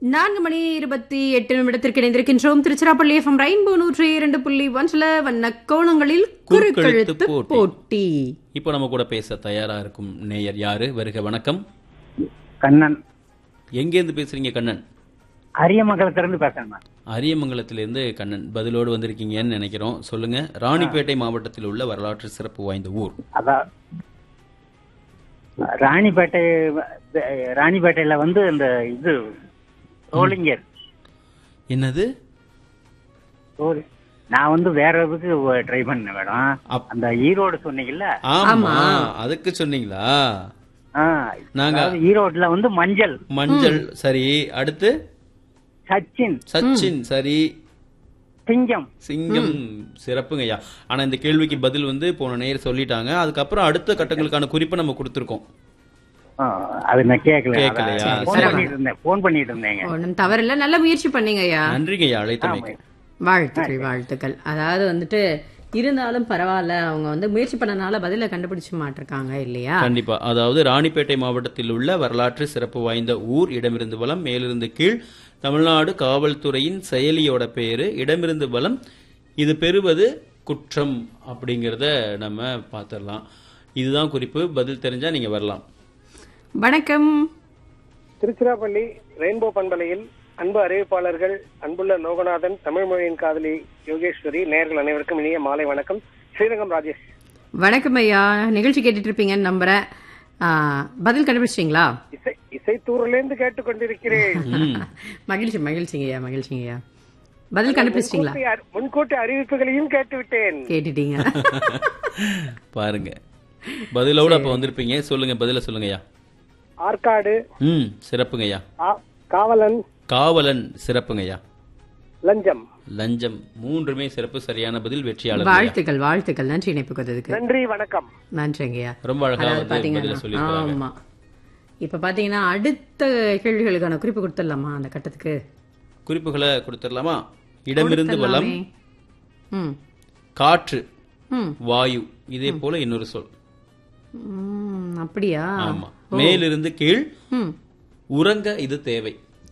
நான்கு மணி இருபத்தி எட்டு நிமிடத்திற்கு இணைந்திருக்கின்றோம் திருச்சிராப்பள்ளி எஃப்எம் ரெயின்போ நூற்றி இரண்டு புள்ளி ஒன்றில் வண்ண கோணங்களில் குறுக்கெழுத்து குறுக்கெழுத்து போட்டி. போட்டி இப்போ நம்ம கூட பேச தயாரா இருக்கும் நேயர் யாரு வருக வணக்கம் கண்ணன் எங்கேருந்து பேசுறீங்க கண்ணன் அரியமங்கலத்திலிருந்து பேசுறேன் நான். அரியமங்கலத்திலிருந்து கண்ணன் பதிலோடு வந்திருக்கீங்கன்னு நினைக்கிறோம் சொல்லுங்க ராணிப்பேட்டை மாவட்டத்தில் உள்ள வரலாற்று சிறப்பு வாய்ந்த ஊர் அதான் ராணிப்பேட்டை அஹ், ராணிப்பேட்டையில வந்து இந்த இது ரோலிங்கர் என்னது ரோல்- நான் வந்து வேற இதுக்கு ட்ரை பண்ணேன் மேடம் அப்- அந்த ஈரோடு சொன்னீங்கல்ல ஆமா அதுக்கு சொன்னீங்களா ஆ, நாங்க- அதாவது ஈரோட்ல வந்து மஞ்சள் மஞ்சள் சரி அடுத்து சச்சின் சச்சின் சரி சிங்கம் சிங்கம் சிறப்புங்கய்யா ஆனா இந்த கேள்விக்கு பதில் வந்து போன நேயர் சொல்லிட்டாங்க அதுக்கப்புறம் அடுத்த கட்டங்களுக்கான குறிப்பை நம்ம கொடுத்துருக்கோம் ஆ, அது நான் கேட்கல கேட்கலையா? போன் பண்ணிட்டு இருந்தேன் போன் பண்ணிட்டு இருந்தேங்க ஒன்றும் தவறில்ல நல்ல முயற்சி பண்ணீங்க ஐயா நன்றிங்கய்யா அழைத்தமைக்கு வாழ்த்துக்கள் வாழ்த்துக்கள் அதாவது வந்துட்டு இருந்தாலும் பரவாயில்ல அவங்க வந்து முயற்சி பண்ணனால பதில கண்டுபிடிச்சு மாட்டிருக்காங்க இல்லையா கண்டிப்பா அதாவது ராணிப்பேட்டை மாவட்டத்தில் உள்ள வரலாற்று சிறப்பு வாய்ந்த ஊர் இடமிருந்து வலம் மேலிருந்து கீழ் தமிழ்நாடு காவல்துறையின் செயலியோட பேரு இடமிருந்து வலம் இது பெறுவது குற்றம் அப்படிங்கிறத நம்ம பார்த்துடலாம் இதுதான் குறிப்பு பதில் தெரிஞ்சா நீங்க வரலாம் வணக்கம் திருச்சிராப்பள்ளி ரெயின்போ பண்பலையில் அன்பு அறிவிப்பாளர்கள் அன்புள்ள லோகநாதன் தமிழ் மொழியின் காதலி யோகேஸ்வரி நேயர்கள் அனைவருக்கும் இனிய மாலை வணக்கம் ஸ்ரீரங்கம் ராஜேஷ் வணக்கம் ஐயா நிகழ்ச்சி கேட்டுட்டு இருப்பீங்கன்னு நம்புறேன் ஆ, பதில் கண்டுபிடிச்சிட்டீங்களா இசை இசைத்தூரிலிருந்து கேட்டுக்கொண்டிருக்கிறேன் ம். மகிழ்ச்சி மகிழ்ச்சிங்கய்யா மகிழ்ச்சிங்கய்யா பதில் கண்டுபிடிச்சிட்டீங்களா முன்கூட்டி அறி- முன்கூட்டி அறிவிப்புகளையும் கேட்டுவிட்டேன் கேட்டுட்டீங்க பாருங்க பதிலோட அப்ப வந்திருப்பீங்க சொல்லுங்க பதில சொல்லுங்கய்யா ஆற்காடு ம் சிறப்புங்கய்யா ஆ- காவலன் காவலன் சிறப்புங்கய்யா லஞ்சம் லஞ்சம் மூன்றுமே சிறப்பு சரியான பதில் வெற்றியாளர் வாழ்த்துக்கள் வாழ்த்துக்கள் நன்றி இணைப்பு கொடுத்ததுக்கு நன்றி வணக்கம் நன்றிங்கய்யா ரொம்ப அழகா அதாவது வந்து பதில பாத்தீங்கன்னா சொல்லியிருக்காங்க ஆமா இப்ப பாத்தீங்கன்னா அடுத்த கேள்விகளுக்கான குறிப்பு கொடுத்துடலாமா அந்த கட்டத்துக்கு குறிப்புகளை கொடுத்துடலாமா இடமிருந்து வலம் கொடுத்துடலாமே. ம் காற்று ம் வாயு இதே போல இன்னொரு சொல் ம், அப்படியா ஆமா மேலிருந்து கீழ் ம் உறங்க இது தேவை